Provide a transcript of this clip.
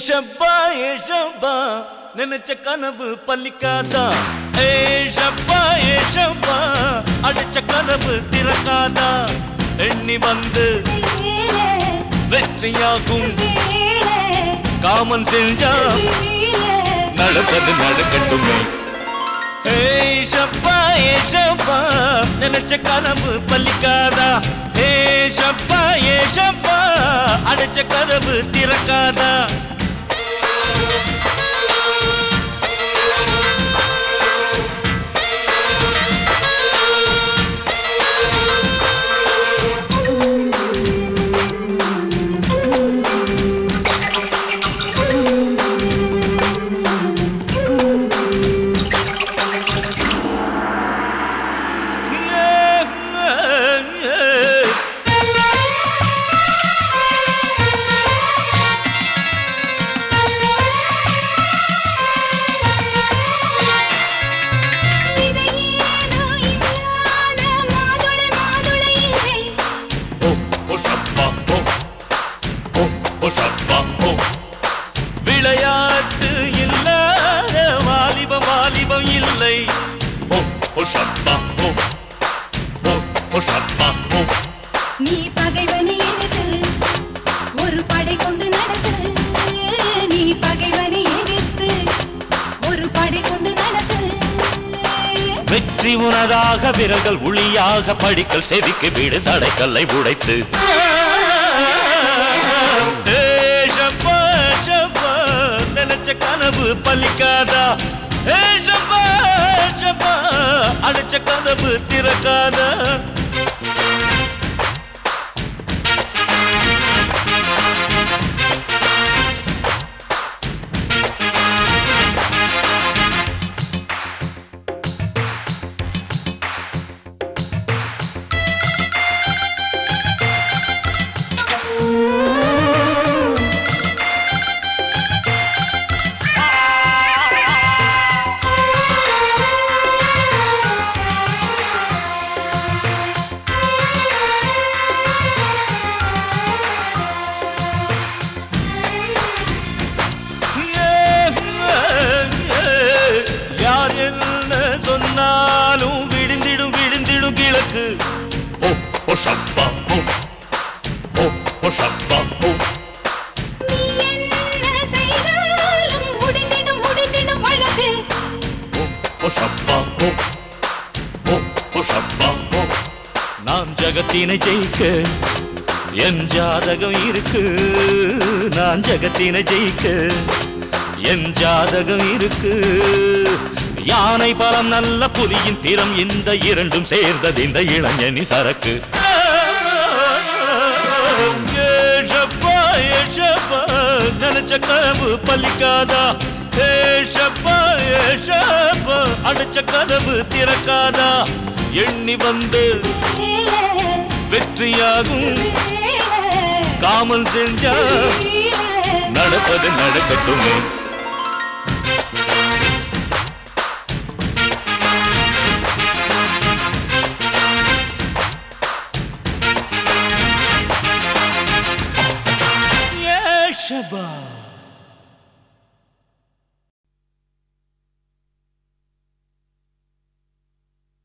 ஷப்பா ஏ ஷப்பா நினைச்ச கனவு பலிக்காதா ஏ ஷப்பா ஏ ஷப்பா அடிச்ச கனவு திறக்காதா எண்ணி வந்து வெற்றியாகும் காமன் செஞ்சா நடப்பது நடக்கட்டுமே ஏய் ஷப்பா ஏ ஷப்பா நினைச்ச கனவு பலிக்காதா ஏ ஷப்பா ஏ ஷப்பா அடைச்ச கதவு திறக்காதா ஓ ஓ ஷப்பா ஓ ஓ ஓ ஷப்பா ஓ விளையாட்டு இல்லாத வாலிபம் வாலிபம் இல்லை ஓ ஓ ஷப்பா ஓ ஓ ஓ ஷப்பா ஓ நீ பகைவனை எதிர்த்து ஒரு படை கொண்டு நடத்து நீ பகைவனை எதிர்த்து ஒரு படை கொண்டு நடத்து வெற்றி உனதாக விரல்கள் ஒளியாக படிக்கல் செவிக்கு வீடு தடைக்கல்லை உடைத்து ஏய் ஷப்பா, ஷப்பா, நினைச்ச கனவு பலிக்காதா ஏய் ஷப்பா, ஷப்பா, அடைச்ச கனவு திறக்காதா யார் என்ன சொன்னாலும் விடுந்திடும் விடுந்திடும் கிழக்கு ஓ ஓ ஷப்பா ஓ ஓ ஓ ஷப்பா ஓ நீ என்ன செய்தாலும் முடிந்திடும் முடிந்திடும் வழக்கு ஓ ஓ ஷப்பா ஓ ஓ ஓ ஷப்பா ஓ நான் ஜகத்தினை ஜெயிக்க என் ஜாதகம் இருக்கு நான் ஜகத்தினை ஜெயிக்க என் ஜாதகம் இருக்கு யானை பலம் நல்ல புலியின் திறம் இந்த இரண்டும் சேர்ந்தது இந்த இளைஞனி சரக்கு ஏஷப்பா, ஏஷப்பா, நினைச்ச கனவு பலிக்காதா ஏஷப்பா, ஏஷப்பா, அடைச்ச கதவு திறக்காதா எண்ணி வந்து வெற்றியாகும் காமல் செஞ்சா நடப்பது நடக்கட்டுமே ஏஷபா